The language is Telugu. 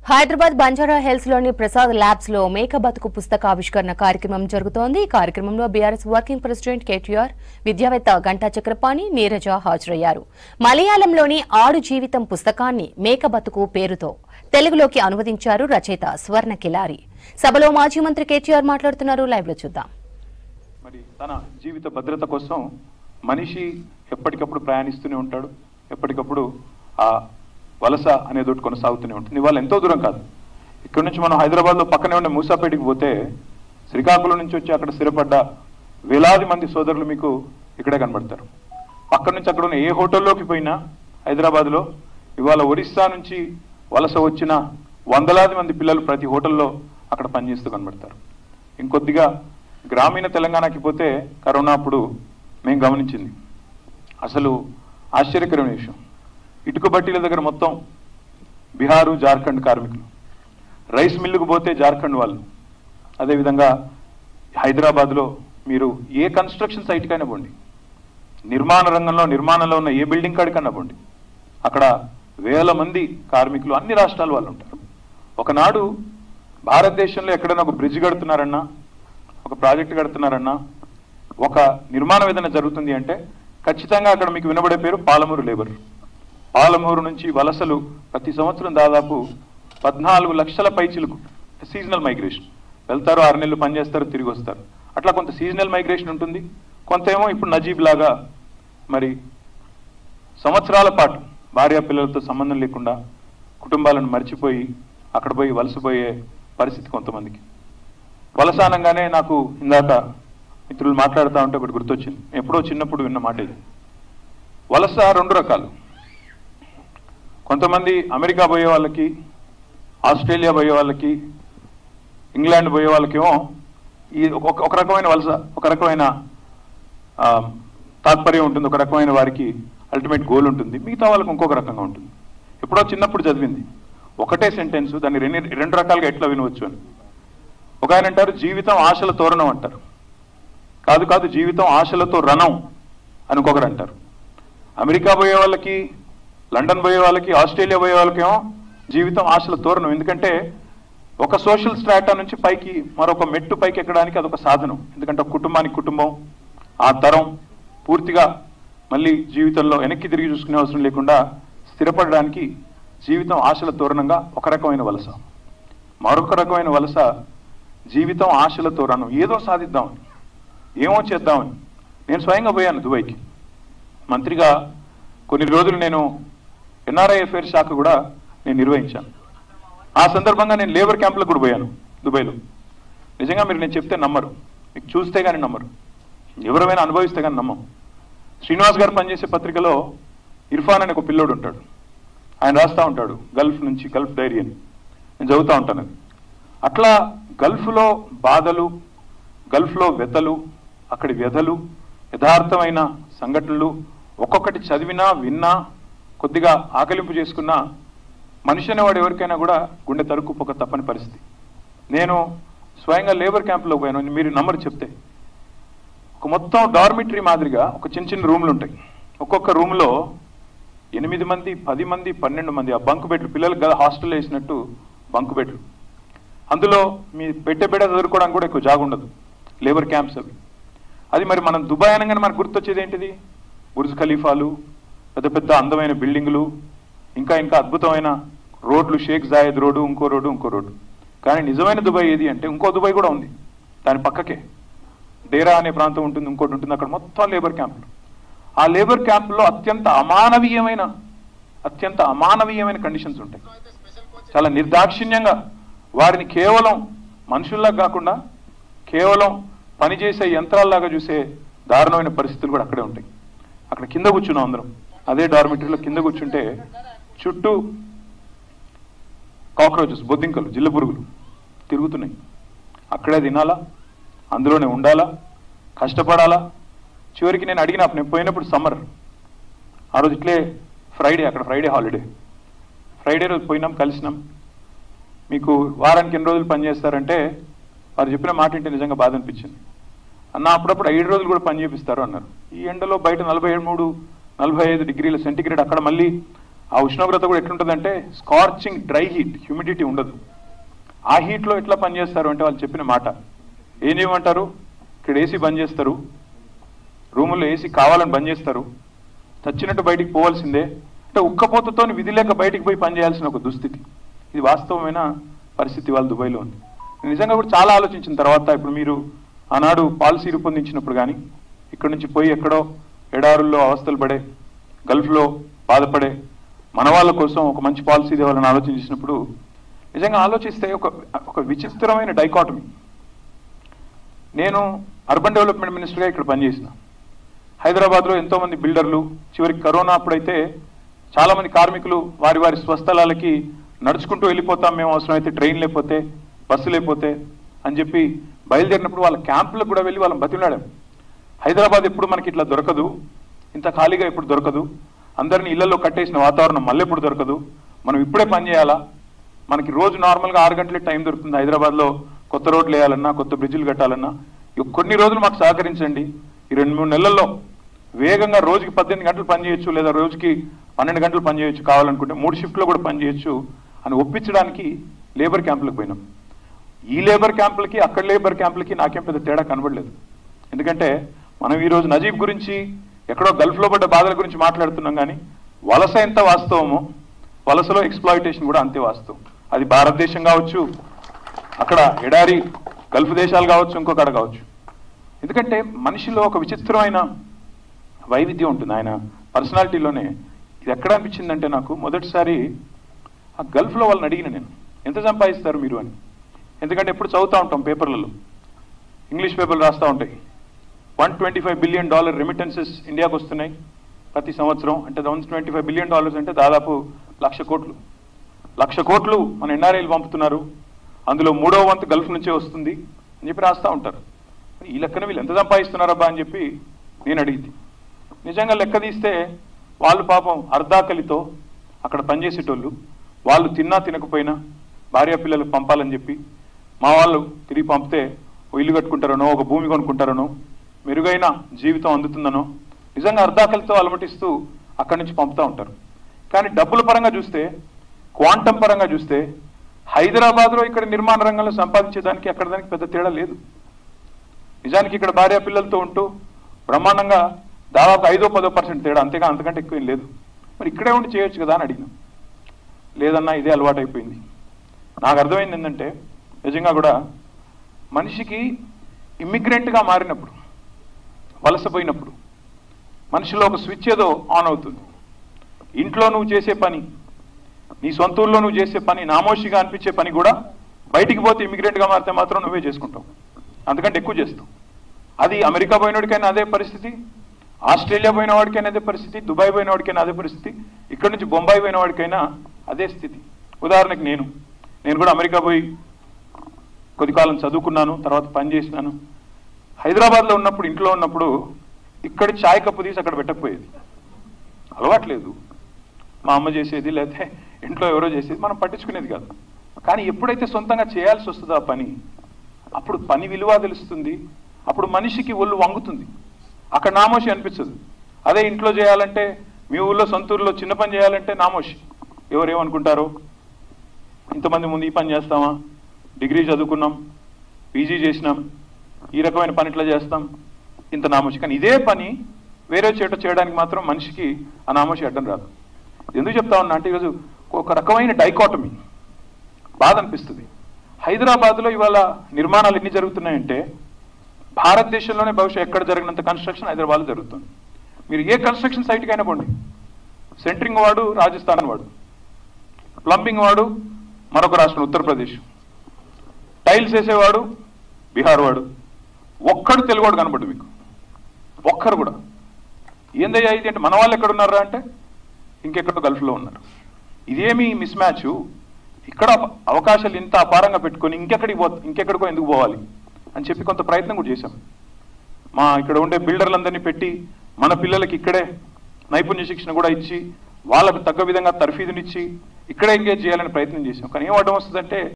హైదరాబాద్ బంజారా హిల్స్ లోని ప్రసాద్ ల్యాబ్స్ లో మేక బతుకు పుస్తక ఆవిష్కరణ కార్యక్రమం జరుగుతోంది ఈ కార్యక్రమంలో బీఆర్ఎస్ వర్కింగ్ ప్రెసిడెంట్ కేటీఆర్ విద్యావేత్త గంటా చక్రపాణి నీరజ హాజరయ్యారు మలయాళంలోని ఆడు జీవితం పుస్తకాన్ని మేక బతుకు పేరుతో తెలుగులోకి అనువదించారు రచయిత స్వర్ణ కిలారి సభలో మాజీ మంత్రి కేటీఆర్ మాట్లాడుతున్నారు లైవ్ లో చూద్దాం మరి తన జీవిత భద్రత కోసం మనిషి ఎప్పటికప్పుడు ప్రయాణిస్తూనే ఉంటాడు ఎప్పటికప్పుడు ఆ వలస అనేది ఒకటి కొనసాగుతూనే ఉంటుంది ఇవాళ ఎంతో దూరం కాదు ఇక్కడ నుంచి మనం హైదరాబాద్లో పక్కనే ఉండే మూసాపేటకి పోతే శ్రీకాకుళం నుంచి వచ్చి అక్కడ స్థిరపడ్డ వేలాది మంది సోదరులు మీకు ఇక్కడే కనబడతారు పక్క నుంచి అక్కడ ఉన్న ఏ హోటల్లోకి పోయినా హైదరాబాద్లో ఇవాళ ఒరిస్సా నుంచి వలస వచ్చిన వందలాది మంది పిల్లలు ప్రతి హోటల్లో అక్కడ పనిచేస్తూ కనబడతారు ఇంకొద్దిగా గ్రామీణ తెలంగాణకి పోతే కరోనా అప్పుడు మేము గమనించింది అసలు ఆశ్చర్యకరమైన విషయం ఇటుక బట్టీల దగ్గర మొత్తం బీహారు జార్ఖండ్ కార్మికులు రైస్ మిల్లుకు పోతే జార్ఖండ్ వాళ్ళు అదేవిధంగా హైదరాబాద్లో మీరు ఏ కన్స్ట్రక్షన్ సైట్కైనా పోండి నిర్మాణ రంగంలో నిర్మాణంలో ఉన్న ఏ బిల్డింగ్ కాడికన్నా పోండి అక్కడ వేల మంది కార్మికులు అన్ని రాష్ట్రాల వాళ్ళు ఉంటారు ఒకనాడు భారతదేశంలో ఎక్కడైనా ఒక బ్రిడ్జ్ కడుతున్నారన్నా ఒక ప్రాజెక్ట్ కడుతున్నారన్నా ఒక నిర్మాణం ఏదైనా జరుగుతుంది అంటే ఖచ్చితంగా అక్కడ మీకు వినబడే పేరు పాలమూరు లేబర్ పాలమూరు నుంచి వలసలు ప్రతి సంవత్సరం దాదాపు పద్నాలుగు లక్షల పైచిలకు సీజనల్ మైగ్రేషన్ వెళ్తారు ఆరు నెలలు పనిచేస్తారు తిరిగి వస్తారు అట్లా కొంత సీజనల్ మైగ్రేషన్ ఉంటుంది కొంత ఏమో ఇప్పుడు నజీబ్ లాగా మరి సంవత్సరాల పాటు భార్య పిల్లలతో సంబంధం లేకుండా కుటుంబాలను మర్చిపోయి అక్కడ పోయి వలసపోయే పరిస్థితి కొంతమందికి వలస అనగానే నాకు ఇందాక మిత్రులు మాట్లాడుతూ ఉంటే ఒకటి గుర్తొచ్చింది ఎప్పుడో చిన్నప్పుడు విన్న మాట ఇది వలస రెండు రకాలు కొంతమంది అమెరికా పోయే వాళ్ళకి ఆస్ట్రేలియా పోయే వాళ్ళకి ఇంగ్లాండ్ పోయే వాళ్ళకేమో ఈ ఒక ఒక రకమైన వలస ఒక రకమైన ఆ, తాత్పర్యం ఉంటుంది ఒక రకమైన వారికి అల్టిమేట్ గోల్ ఉంటుంది మిగతా వాళ్ళకి ఇంకొక రకంగా ఉంటుంది ఎప్పుడో చిన్నప్పుడు చదివింది ఒకటే సెంటెన్స్ దాన్ని రెండు రెండు రకాలుగా ఎట్లా వినవచ్చు అని ఒక ఆయన అంటారు జీవితం ఆశల తోరణం అంటారు కాదు కాదు జీవితం ఆశలతో రణం అని ఇంకొకరు అంటారు అమెరికా పోయే వాళ్ళకి లండన్ పోయే వాళ్ళకి ఆస్ట్రేలియా పోయే వాళ్ళకేమో జీవితం ఆశల తోరణం ఎందుకంటే ఒక సోషల్ స్ట్రాటా నుంచి పైకి మరొక మెట్టు పైకి ఎక్కడానికి అదొక సాధనం ఎందుకంటే ఒక కుటుంబానికి కుటుంబం ఆ తరం పూర్తిగా మళ్ళీ జీవితంలో వెనక్కి తిరిగి చూసుకునే అవసరం లేకుండా స్థిరపడడానికి జీవితం ఆశల తోరణంగా ఒక రకమైన వలస మరొక రకమైన వలస జీవితం ఆశల తోరణం ఏదో సాధిద్దామని ఏమో చేద్దామని నేను స్వయంగా పోయాను దుబాయ్కి మంత్రిగా కొన్ని రోజులు నేను ఎన్ఆర్ఐ అఫేర్స్ శాఖ కూడా నేను నిర్వహించాను ఆ సందర్భంగా నేను లేబర్ క్యాంపులకు కూడా పోయాను దుబాయ్లో నిజంగా మీరు నేను చెప్తే నమ్మరు మీకు చూస్తే కానీ నమ్మరు ఎవరైనా అనుభవిస్తే కానీ నమ్మం శ్రీనివాస్ గారు పనిచేసే పత్రికలో ఇర్ఫాన్ అనే ఒక పిల్లోడు ఉంటాడు ఆయన రాస్తా ఉంటాడు గల్ఫ్ నుంచి గల్ఫ్ డైరీ అని నేను చదువుతూ ఉంటాను అది అట్లా గల్ఫ్లో బాధలు గల్ఫ్లో వ్యతలు అక్కడి వ్యధలు యథార్థమైన సంఘటనలు ఒక్కొక్కటి చదివినా విన్నా కొద్దిగా ఆకలింపు చేసుకున్నా మనిషి అనేవాడు ఎవరికైనా కూడా గుండె తరుక్కుపోక తప్పని పరిస్థితి నేను స్వయంగా లేబర్ క్యాంప్లో పోయాను మీరు నమ్మరు చెప్తే ఒక మొత్తం డార్మిటరీ మాదిరిగా ఒక చిన్న చిన్న రూమ్లు ఉంటాయి ఒక్కొక్క రూమ్లో ఎనిమిది మంది పది మంది పన్నెండు మంది ఆ బంక్ బెడ్లు పిల్లలకు కదా హాస్టల్ వేసినట్టు బంక్ బెడ్లు అందులో మీ పెట్టే బిడ్డ చదువుకోవడానికి కూడా ఎక్కువ జాగ ఉండదు లేబర్ క్యాంప్స్ అవి అది మరి మనం దుబాయ్ అనగానే మనకు గుర్తొచ్చేది ఏంటిది బుర్జ్ ఖలీఫాలు పెద్ద పెద్ద అందమైన బిల్డింగులు ఇంకా ఇంకా అద్భుతమైన రోడ్లు షేక్ జాయద్ రోడ్డు ఇంకో రోడ్డు ఇంకో రోడ్డు కానీ నిజమైన దుబాయ్ ఏది అంటే ఇంకో దుబాయ్ కూడా ఉంది దాని పక్కకే డేరా అనే ప్రాంతం ఉంటుంది ఇంకోటి ఉంటుంది అక్కడ మొత్తం లేబర్ క్యాంపులు ఆ లేబర్ క్యాంపుల్లో అత్యంత అమానవీయమైన అత్యంత అమానవీయమైన కండిషన్స్ ఉంటాయి చాలా నిర్దాక్షిణ్యంగా వారిని కేవలం మనుషుల్లా కాకుండా కేవలం పనిచేసే యంత్రాల్లాగా చూసే దారుణమైన పరిస్థితులు కూడా అక్కడే ఉంటాయి అక్కడ కింద కూర్చున్నాం అందరం అదే డార్మిటరీలో కింద కూర్చుంటే చుట్టూ కాక్రోచెస్ బొద్దింకలు జిల్ల పురుగులు తిరుగుతున్నాయి అక్కడే తినాలా అందులోనే ఉండాలా కష్టపడాలా చివరికి నేను అడిగిన నేను పోయినప్పుడు సమ్మర్ ఆ రోజు ఇట్లే ఫ్రైడే అక్కడ ఫ్రైడే హాలిడే ఫ్రైడే రోజు పోయినాం కలిసినాం మీకు వారానికి ఎన్ని రోజులు పని చేస్తారంటే వారు చెప్పిన మాట ఏంటి నిజంగా బాధ అనిపించింది అన్న అప్పుడప్పుడు ఐదు రోజులు కూడా పని చేపిస్తారు అన్నారు ఈ ఎండలో బయట నలభై మూడు నలభై ఐదు డిగ్రీల సెంటిగ్రేడ్ అక్కడ మళ్ళీ ఆ ఉష్ణోగ్రత కూడా ఎట్లుంటుందంటే స్కార్చింగ్ డ్రై హీట్ హ్యూమిడిటీ ఉండదు ఆ హీట్లో ఎట్లా పనిచేస్తారు అంటే వాళ్ళు చెప్పిన మాట ఏం చేయమంటారు ఇక్కడ ఏసీ బంద్ చేస్తారు రూముల్లో ఏసీ కావాలని బంద్ చేస్తారు చచ్చినట్టు బయటికి పోవాల్సిందే అంటే ఉక్కపోతతో విధి లేక బయటికి పోయి పని చేయాల్సిన ఒక దుస్థితి ఇది వాస్తవమైన పరిస్థితి వాళ్ళు దుబాయ్లో ఉంది నేను నిజంగా కూడా చాలా ఆలోచించిన తర్వాత ఇప్పుడు మీరు ఆనాడు పాలసీ రూపొందించినప్పుడు కానీ ఇక్కడ నుంచి పోయి ఎక్కడో ఎడారుల్లో అవస్థలు పడే గల్ఫ్లో బాధపడే మన వాళ్ళ కోసం ఒక మంచి పాలసీ తేవాలని ఆలోచించినప్పుడు నిజంగా ఆలోచిస్తే ఒక ఒక విచిత్రమైన డైకాటమీ నేను అర్బన్ డెవలప్మెంట్ మినిస్టర్గా ఇక్కడ పనిచేసిన హైదరాబాద్లో ఎంతో మంది బిల్డర్లు చివరికి కరోనా అప్పుడైతే చాలా మంది కార్మికులు వారి వారి స్వస్థలాలకి నడుచుకుంటూ వెళ్ళిపోతాం మేము అవసరమైతే ట్రైన్ లేకపోతే బస్సు లేకపోతే అని చెప్పి బయలుదేరినప్పుడు వాళ్ళ క్యాంపులకు కూడా వెళ్ళి వాళ్ళని బతిలాడాం హైదరాబాద్ ఎప్పుడు మనకి ఇట్లా దొరకదు ఇంత ఖాళీగా ఎప్పుడు దొరకదు అందరిని ఇళ్లలో కట్టేసిన వాతావరణం మళ్ళీ ఎప్పుడు దొరకదు మనం ఇప్పుడే పని చేయాలా మనకి రోజు నార్మల్గా ఆరు గంటలే టైం దొరుకుతుంది హైదరాబాద్లో కొత్త రోడ్లు వేయాలన్నా కొత్త బ్రిడ్జిలు కట్టాలన్నా ఇక కొన్ని రోజులు మాకు సహకరించండి ఈ రెండు మూడు నెలల్లో వేగంగా రోజుకి పద్దెనిమిది గంటలు పని చేయొచ్చు లేదా రోజుకి పన్నెండు గంటలు పని చేయొచ్చు కావాలనుకుంటే మూడు షిఫ్ట్లో కూడా పని చేయొచ్చు అని ఒప్పించడానికి లేబర్ క్యాంపులకు పోయినాం ఈ లేబర్ క్యాంపులకి అక్కడ లేబర్ క్యాంపులకి నాకేం పెద్ద తేడా కనబడలేదు ఎందుకంటే మనం ఈ రోజు నజీబ్ గురించి ఎక్కడో గల్ఫ్లో పడ్డ బాధల గురించి మాట్లాడుతున్నాం కానీ వలస ఎంత వాస్తవమో వలసలో ఎక్స్ప్లాయిటేషన్ కూడా అంతే వాస్తవం అది భారతదేశం కావచ్చు అక్కడ ఎడారి గల్ఫ్ దేశాలు కావచ్చు ఇంకొకటి కావచ్చు ఎందుకంటే మనిషిలో ఒక విచిత్రమైన వైవిధ్యం ఉంటుంది ఆయన పర్సనాలిటీలోనే ఇది ఎక్కడ అనిపించిందంటే నాకు మొదటిసారి ఆ గల్ఫ్లో వాళ్ళని అడిగిన నేను ఎంత సంపాదిస్తారు మీరు అని ఎందుకంటే ఎప్పుడు చదువుతూ ఉంటాం పేపర్లలో ఇంగ్లీష్ పేపర్లు రాస్తూ ఉంటాయి one twenty five billion dollar remittances ఇండియాకు వస్తున్నాయి ప్రతి సంవత్సరం అంటే one twenty five billion dollars అంటే దాదాపు లక్ష కోట్లు లక్ష కోట్లు మన ఎన్ఆర్ఐలు పంపుతున్నారు అందులో మూడో వంతు గల్ఫ్ నుంచే వస్తుంది అని చెప్పి రాస్తూ ఉంటారు మరి ఈ లెక్కన వీళ్ళు ఎంత సంపాదిస్తున్నారబ్బా అని చెప్పి నేను అడిగింది నిజంగా లెక్క తీస్తే వాళ్ళు పాపం అర్ధాకలితో అక్కడ పనిచేసేటోళ్ళు వాళ్ళు తిన్నా తినకపోయినా భార్య పిల్లలకు పంపాలని చెప్పి మా వాళ్ళు తిరిగి పంపితే ఓ ఇల్లు కట్టుకుంటారనో ఒక భూమి కొనుక్కుంటారనో మెరుగైన జీవితం అందుతుందనో నిజంగా అర్ధాకలితో అలమటిస్తూ అక్కడి నుంచి పంపుతూ ఉంటారు కానీ డబ్బుల పరంగా చూస్తే క్వాంటం పరంగా చూస్తే హైదరాబాద్లో ఇక్కడ నిర్మాణ రంగంలో సంపాదించేదానికి అక్కడ దానికి పెద్ద తేడా లేదు నిజానికి ఇక్కడ భార్య పిల్లలతో ఉంటూ బ్రహ్మాండంగా దాదాపు ఐదో పదో పర్సెంట్ తేడా అంతేగా అంతకంటే ఎక్కువ ఏం లేదు మరి ఇక్కడే ఉండి చేయొచ్చు కదా అని అడిగినాం లేదన్నా ఇదే అలవాటు అయిపోయింది నాకు అర్థమైంది ఏంటంటే నిజంగా కూడా మనిషికి ఇమ్మిగ్రెంట్గా మారినప్పుడు వలసపోయినప్పుడు మనిషిలో ఒక స్విచ్ ఏదో ఆన్ అవుతుంది ఇంట్లో నువ్వు చేసే పని నీ సొంత ఊళ్ళో నువ్వు చేసే పని నామోషిగా అనిపించే పని కూడా బయటికి పోతే ఇమిగ్రెంట్గా మారితే మాత్రం నువ్వే చేసుకుంటావు అందుకంటే ఎక్కువ చేస్తావు అది అమెరికా పోయినోడికైనా అదే పరిస్థితి ఆస్ట్రేలియా పోయిన వాడికైనా అదే పరిస్థితి దుబాయ్ పోయిన వాడికైనా అదే పరిస్థితి ఇక్కడ నుంచి బొంబాయి పోయిన వాడికైనా అదే స్థితి ఉదాహరణకి నేను నేను కూడా అమెరికా పోయి కొద్ది కాలం చదువుకున్నాను తర్వాత పని చేసినాను హైదరాబాద్లో ఉన్నప్పుడు ఇంట్లో ఉన్నప్పుడు ఇక్కడ చాయ్ కప్పు తీసి అక్కడ పెట్టకపోయేది అలవాట్లేదు మా అమ్మ చేసేది లేకపోతే ఇంట్లో ఎవరో చేసేది మనం పట్టించుకునేది కాదు కానీ ఎప్పుడైతే సొంతంగా చేయాల్సి వస్తుందో ఆ పని అప్పుడు పని విలువ తెలుస్తుంది అప్పుడు మనిషికి ఒళ్ళు వంగుతుంది అక్కడ నామోషి అనిపించదు అదే ఇంట్లో చేయాలంటే మీ ఊళ్ళో సొంత ఊర్లో చిన్న పని చేయాలంటే నామోషి ఎవరేమనుకుంటారో ఇంతమంది ముందు ఈ పని చేస్తామా డిగ్రీ చదువుకున్నాం పీజీ చేసినాం ఈ రకమైన పని ఇట్లా చేస్తాం ఇంత నామోషి కానీ ఇదే పని వేరే చేట చేయడానికి మాత్రం మనిషికి ఆ నామోషి అడ్డం రాదు ఎందుకు చెప్తా ఉన్నా అంటే ఈరోజు ఒక రకమైన డైకాటమీ బాధ అనిపిస్తుంది హైదరాబాద్లో ఇవాళ నిర్మాణాలు ఎన్ని జరుగుతున్నాయంటే భారతదేశంలోనే బహుశా ఎక్కడ జరిగినంత కన్స్ట్రక్షన్ హైదరాబాద్లో జరుగుతుంది మీరు ఏ కన్స్ట్రక్షన్ సైట్కి అయినా పోండి సెంటరింగ్ వాడు రాజస్థాన్ వాడు ప్లంబింగ్ వాడు మరొక రాష్ట్రం ఉత్తరప్రదేశ్ టైల్స్ వేసేవాడు బీహార్ వాడు ఒక్కడు తెలుగువాడు కనబడు మీకు ఒక్కరు కూడా ఏందయ్యా ఇది అంటే మన వాళ్ళు ఎక్కడ ఉన్నారా అంటే ఇంకెక్కడో గల్ఫ్లో ఉన్నారు ఇదేమి మిస్ మ్యాచ్ ఇక్కడ అవకాశాలు ఇంత అపారంగా పెట్టుకొని ఇంకెక్కడికి పో ఇంకెక్కడికో ఎందుకు పోవాలి అని చెప్పి కొంత ప్రయత్నం కూడా చేశాం మా ఇక్కడ ఉండే బిల్డర్లందరినీ పెట్టి మన పిల్లలకి ఇక్కడే నైపుణ్య శిక్షణ కూడా ఇచ్చి వాళ్ళకు తగ్గ విధంగా తర్ఫీదునిచ్చి ఇక్కడే ఎంగేజ్ చేయాలని ప్రయత్నం చేశాం కానీ ఏం అడ్డం వస్తుందంటే